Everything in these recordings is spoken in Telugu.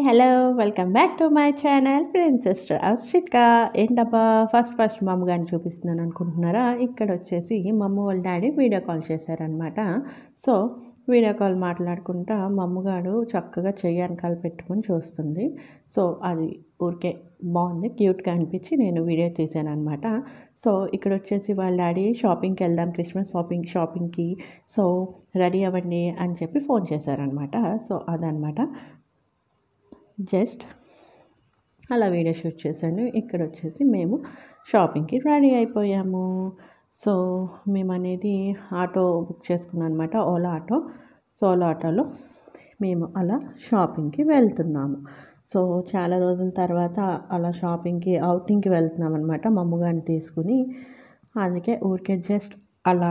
hello welcome back to my channel princess Arshika ఏంటబ్బా ఫస్ట్ ఫస్ట్ మా అమ్మగారిని చూపిస్తున్నాను అనుకుంటున్నారా ఇక్కడ వచ్చేసి మా అమ్మ వాళ్ళ డాడీ వీడియో కాల్ చేశారనమాట సో వీడియో కాల్ మాట్లాడుకుంటా మా అమ్మగారు చక్కగా చెయ్యి వెనకాల పెట్టుకొని చూస్తుంది సో అది ఊరికే బాగుంది క్యూట్గా అనిపించి నేను వీడియో తీసాను అనమాట సో ఇక్కడ వచ్చేసి వాళ్ళ డాడీ షాపింగ్కి వెళ్దాం క్రిస్మస్ షాపింగ్ షాపింగ్కి సో రెడీ అవ్వండి అని చెప్పి ఫోన్ చేశారనమాట సో అదనమాట జస్ట్ అలా వీడియో షూట్ చేశాను ఇక్కడ వచ్చేసి మేము షాపింగ్కి రెడీ అయిపోయాము సో మేము అనేది ఆటో బుక్ చేసుకున్నాం అనమాట ఓలా ఆటో సో ఓలా ఆటోలో మేము అలా షాపింగ్కి వెళ్తున్నాము సో చాలా రోజుల తర్వాత అలా షాపింగ్కి అవుటింగ్కి వెళ్తున్నాం అనమాట మా అమ్మగారిని తీసుకుని అందుకే ఊరికే జస్ట్ అలా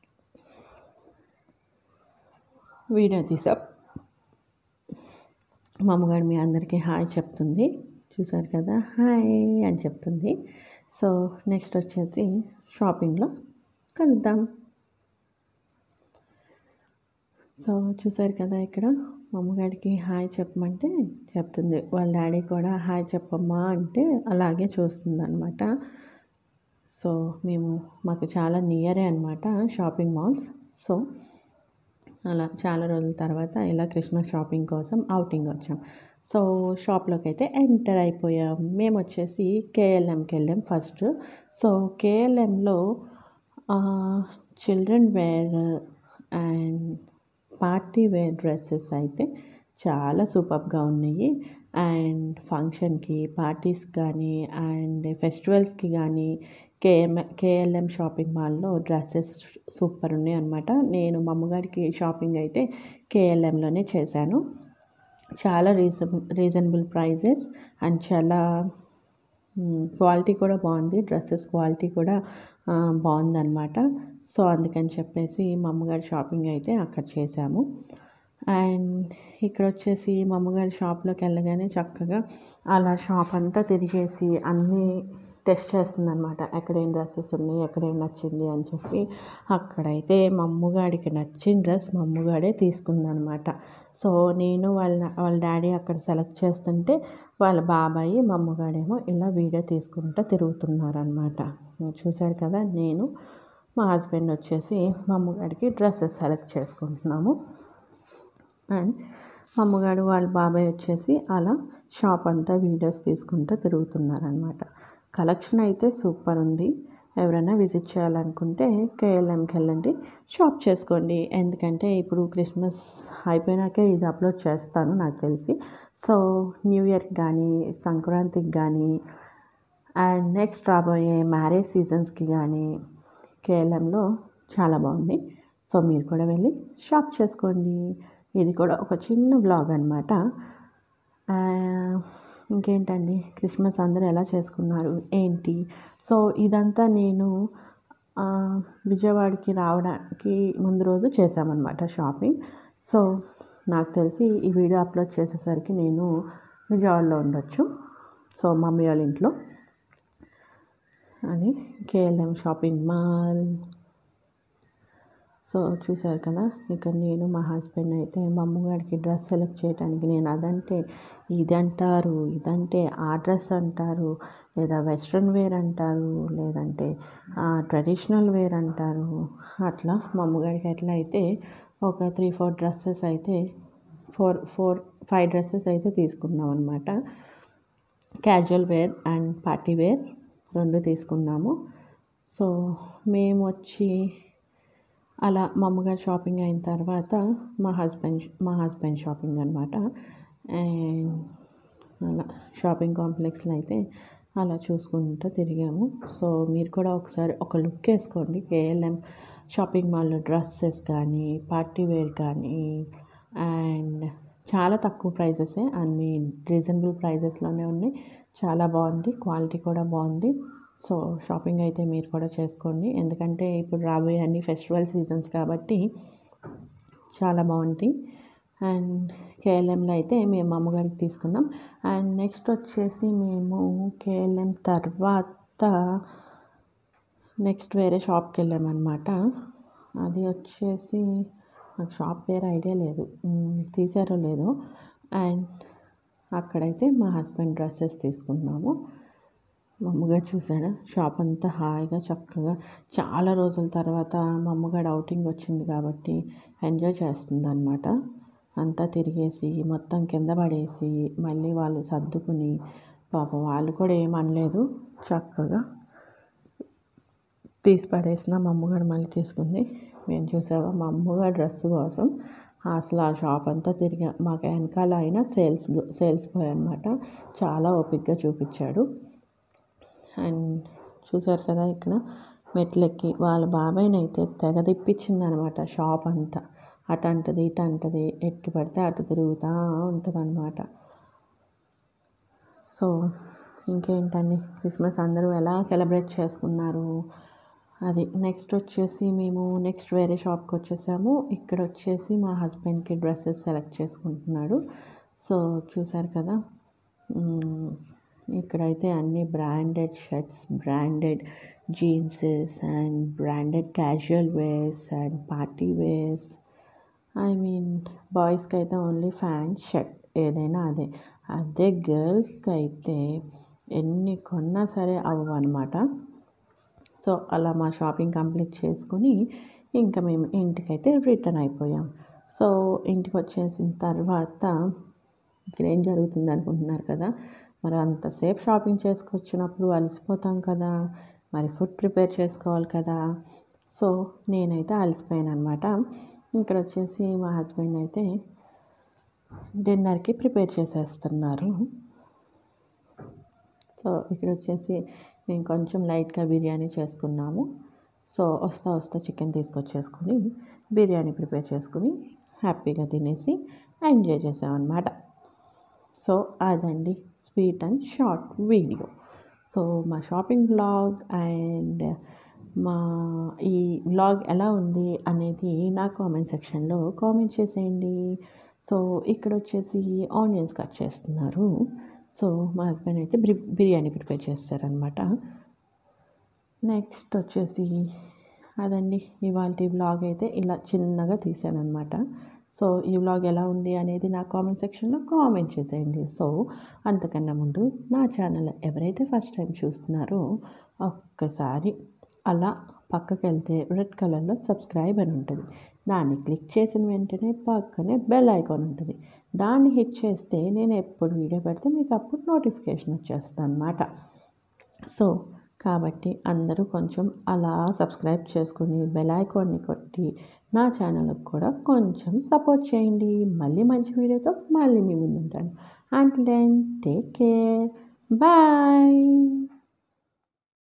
వీడియో తీసాం మా అమ్మగారు మీ అందరికీ హాయ్ చెప్తుంది చూసారు కదా హాయ్ అని చెప్తుంది సో నెక్స్ట్ వచ్చేసి షాపింగ్లో కలుద్దాం సో చూసారు కదా ఇక్కడ మా అమ్మగారికి హాయ్ చెప్పమంటే చెప్తుంది వాళ్ళ డాడీ కూడా హాయ్ చెప్పమ్మా అంటే అలాగే చూస్తుంది అనమాట సో మేము మాకు చాలా నియరే అనమాట షాపింగ్ మాల్స్ సో అలా చాలా రోజుల తర్వాత ఇలా క్రిస్మస్ షాపింగ్ కోసం అవుటింగ్ వచ్చాం సో షాప్లోకి అయితే ఎంటర్ అయిపోయాం మేము వచ్చేసి కేఎల్ఎంకి వెళ్ళాం ఫస్ట్ సో కేఎల్ఎంలో children wear and party wear dresses అయితే చాలా సూపర్గా ఉన్నాయి అండ్ ఫంక్షన్కి పార్టీస్ కానీ అండ్ ఫెస్టివల్స్కి కానీ కేఎం కేఎల్ఎం షాపింగ్ మాల్లో డ్రెస్సెస్ సూపర్ ఉన్నాయి అనమాట నేను మా అమ్మగారికి షాపింగ్ అయితే కేఎల్ఎంలోనే చేశాను చాలా రీజన్ రీజనబుల్ ప్రైజెస్ అండ్ చాలా క్వాలిటీ కూడా బాగుంది డ్రెస్సెస్ క్వాలిటీ కూడా బాగుందన్నమాట సో అందుకని చెప్పేసి మా అమ్మగారి షాపింగ్ అయితే అక్కడ చేశాము అండ్ ఇక్కడ వచ్చేసి మా అమ్మగారి షాప్లోకి వెళ్ళగానే చక్కగా అలా షాప్ అంతా తిరిగేసి అన్నీ టెస్ట్ చేస్తుంది అనమాట ఎక్కడ ఏం డ్రెస్సెస్ ఉన్నాయి ఎక్కడ ఏం నచ్చింది అని చెప్పి అక్కడైతే మా అమ్మగాడికి నచ్చిన డ్రెస్ మా అమ్మగాడే తీసుకుందనమాట సో నేను వాళ్ళ వాళ్ళ డాడీ అక్కడ సెలెక్ట్ చేస్తుంటే వాళ్ళ బాబాయి మా అమ్మగాడేమో ఇలా వీడియో తీసుకుంటూ తిరుగుతున్నారనమాట చూశారు కదా నేను మా హస్బెండ్ వచ్చేసి మా అమ్మగాడికి డ్రెస్సెస్ సెలెక్ట్ చేసుకుంటున్నాము అండ్ మా అమ్మగాడు వాళ్ళ బాబాయ్ వచ్చేసి అలా షాప్ అంతా వీడియోస్ తీసుకుంటూ తిరుగుతున్నారనమాట కలెక్షన్ అయితే సూపర్ ఉంది ఎవరైనా విజిట్ చేయాలనుకుంటే కేఎల్ఎంకి వెళ్ళండి షాప్ చేసుకోండి ఎందుకంటే ఇప్పుడు క్రిస్మస్ అయిపోయినాకే ఇది అప్లోడ్ చేస్తాను నాకు తెలిసి సో న్యూ ఇయర్కి కానీ సంక్రాంతికి కానీ అండ్ నెక్స్ట్ రాబోయే మ్యారేజ్ సీజన్స్కి కానీ కేఎల్ఎంలో చాలా బాగుంది సో మీరు కూడా వెళ్ళి షాప్ చేసుకోండి ఇది కూడా ఒక చిన్న బ్లాగ్ అనమాట ఇంకేంటండి క్రిస్మస్ అందరూ ఎలా చేసుకున్నారు ఏంటి సో ఇదంతా నేను విజయవాడకి రావడానికి ముందు రోజు చేశామన్నమాట షాపింగ్ సో నాకు తెలిసి ఈ వీడియో అప్లోడ్ చేసేసరికి నేను విజయవాడలో ఉండొచ్చు సో మమ్మీ వాళ్ళ ఇంట్లో అది కేఎల్ఎం షాపింగ్ మాల్ సో చూసారు కదా ఇక నేను మా హస్బెండ్ అయితే మా అమ్మగారికి డ్రెస్ సెలెక్ట్ చేయడానికి నేను అదంటే ఇది అంటారు ఇదంటే ఆ డ్రెస్ అంటారు లేదా వెస్ట్రన్ వేర్ అంటారు లేదంటే ట్రెడిషనల్ వేర్ అంటారు అట్లా మా అమ్మగారికి ఎట్లా అయితే ఒక త్రీ ఫోర్ డ్రెస్సెస్ అయితే ఫోర్ ఫోర్ ఫైవ్ డ్రెస్సెస్ అయితే తీసుకున్నాం అనమాట casual wear and party wear రెండు తీసుకున్నాము సో మేము వచ్చి అలా మా అమ్మగారు షాపింగ్ అయిన తర్వాత మా హస్బెండ్ మా హస్బెండ్ షాపింగ్ అనమాట అండ్ అలా షాపింగ్ కాంప్లెక్స్లో అయితే అలా చూసుకుంటూ తిరిగాము సో మీరు కూడా ఒకసారి ఒక లుక్ వేసుకోండి కేఎల్ఎం షాపింగ్ మాల్లో డ్రెస్సెస్ కానీ పార్టీ వేర్ కానీ అండ్ చాలా తక్కువ ప్రైజెసే అన్ని రీజనబుల్ ప్రైజెస్లోనే ఉన్నాయి చాలా బాగుంది క్వాలిటీ కూడా బాగుంది సో షాపింగ్ అయితే మీరు కూడా చేసుకోండి ఎందుకంటే ఇప్పుడు రాబోయే అన్ని ఫెస్టివల్ సీజన్స్ కాబట్టి చాలా బాగుంటాయి అండ్ కేఎల్ఎంలో అయితే మేము అమ్మగారికి తీసుకున్నాం అండ్ నెక్స్ట్ వచ్చేసి మేము కేఎల్ఎం తర్వాత నెక్స్ట్ వేరే షాప్కి వెళ్ళామన్నమాట అది వచ్చేసి నాకు షాప్ పేరు ఐడియా లేదు తీసారో లేదో అండ్ అక్కడైతే మా హస్బెండ్ డ్రెస్సెస్ తీసుకున్నాము మా అమ్మగారు చూసాడా షాప్ అంతా హాయిగా చక్కగా చాలా రోజుల తర్వాత మా అమ్మగారు అవుటింగ్ వచ్చింది కాబట్టి ఎంజాయ్ చేస్తుంది అనమాట అంతా తిరిగేసి మొత్తం కింద పడేసి మళ్ళీ వాళ్ళు సర్దుకుని పాపం వాళ్ళు కూడా ఏమనలేదు చక్కగా తీసి పడేసిన మా అమ్మగారు మళ్ళీ తీసుకుంది మేము చూసావా మా అమ్మగారు డ్రెస్ కోసం అసలు ఆ షాప్ అంతా తిరిగా మాకు వెనకాల అయినా సేల్స్ సేల్స్ బాయ్ అనమాట చాలా ఓపిక్గా చూపించాడు అండ్ చూసారు కదా ఇక్కడ మెట్లెక్కి వాళ్ళ బాబాయ్ని అయితే తెగ తిప్పించింది అనమాట షాప్ అంతా అటు అంటది ఇటు అంటది ఎట్టు పడితే అటు తిరుగుతూ ఉంటుంది అనమాట సో ఇంకేంటండి క్రిస్మస్ అందరూ ఎలా సెలబ్రేట్ చేసుకున్నారు అది నెక్స్ట్ వచ్చేసి మేము నెక్స్ట్ వేరే షాప్కి వచ్చేసాము ఇక్కడ వచ్చేసి మా హస్బెండ్కి డ్రెస్సెస్ సెలెక్ట్ చేసుకుంటున్నాడు సో చూసారు కదా మ్మ్, ఇక్కడైతే అన్ని branded shirts branded jeanses and branded casual wears and party wears I mean బాయ్స్కి అయితే ఓన్లీ ఫ్యాంట్ షర్ట్ ఏదైనా అదే అదే గర్ల్స్కి అయితే ఎన్ని కొన్నా సరే అవ్వవు అనమాట సో అలా మా షాపింగ్ కంప్లీట్ చేసుకుని ఇంకా మేము ఇంటికైతే రిటర్న్ అయిపోయాం సో ఇంటికి వచ్చేసిన తర్వాత ఇక్కడ ఏం జరుగుతుంది అనుకుంటున్నారు కదా మరి అంతసేపు షాపింగ్ చేసుకొచ్చినప్పుడు అలసిపోతాం కదా మరి ఫుడ్ ప్రిపేర్ చేసుకోవాలి కదా సో నేనైతే అలసిపోయాను అనమాట ఇక్కడ వచ్చేసి మా హస్బెండ్ అయితే డిన్నర్కి ప్రిపేర్ చేసేస్తున్నారు సో ఇక్కడ వచ్చేసి మేము కొంచెం లైట్గా బిర్యానీ చేసుకున్నాము సో వస్తా వస్తా చికెన్ తీసుకొచ్చేసుకొని బిర్యానీ ప్రిపేర్ చేసుకుని హ్యాపీగా తినేసి ఎంజాయ్ చేసామన్నమాట సో అదండి sweet and short video so మా షాపింగ్ వ్లాగ్ అండ్ మా ఈ వ్లాగ్ ఎలా ఉంది అనేది నా కామెంట్ సెక్షన్లో కామెంట్ చేసేయండి సో ఇక్కడ వచ్చేసి ఆనియన్స్ కట్ చేస్తున్నారు సో మా హస్బెండ్ అయితే బిరి బిర్యానీ ప్రిపేర్ చేస్తారనమాట నెక్స్ట్ వచ్చేసి అదండి ఇవాళ వ్లాగ్ అయితే ఇలా చిన్నగా తీసానమాట సో ఈ వ్లాగ్ ఎలా ఉంది అనేది నా కామెంట్ సెక్షన్లో కామెంట్ చేసేయండి సో అంతకన్నా ముందు నా ఛానల్ ఎవరైతే ఫస్ట్ టైం చూస్తున్నారో ఒక్కసారి అలా పక్కకి వెళ్తే రెడ్ కలర్లో సబ్స్క్రైబ్ అని ఉంటుంది దాన్ని క్లిక్ చేసిన వెంటనే పక్కనే బెల్ ఐకాన్ ఉంటుంది దాన్ని హిట్ చేస్తే నేను ఎప్పుడు వీడియో పెడితే మీకు అప్పుడు నోటిఫికేషన్ వచ్చేస్తుంది అనమాట సో కాబట్టి అందరూ కొంచెం అలా సబ్స్క్రైబ్ చేసుకుని బెల్ ఐకాన్ని కొట్టి నా ఛానల్కి కూడా కొంచెం సపోర్ట్ చేయండి మళ్ళీ మంచి వీడియోతో మళ్ళీ మీ ముందు ఉంటాను and then take care bye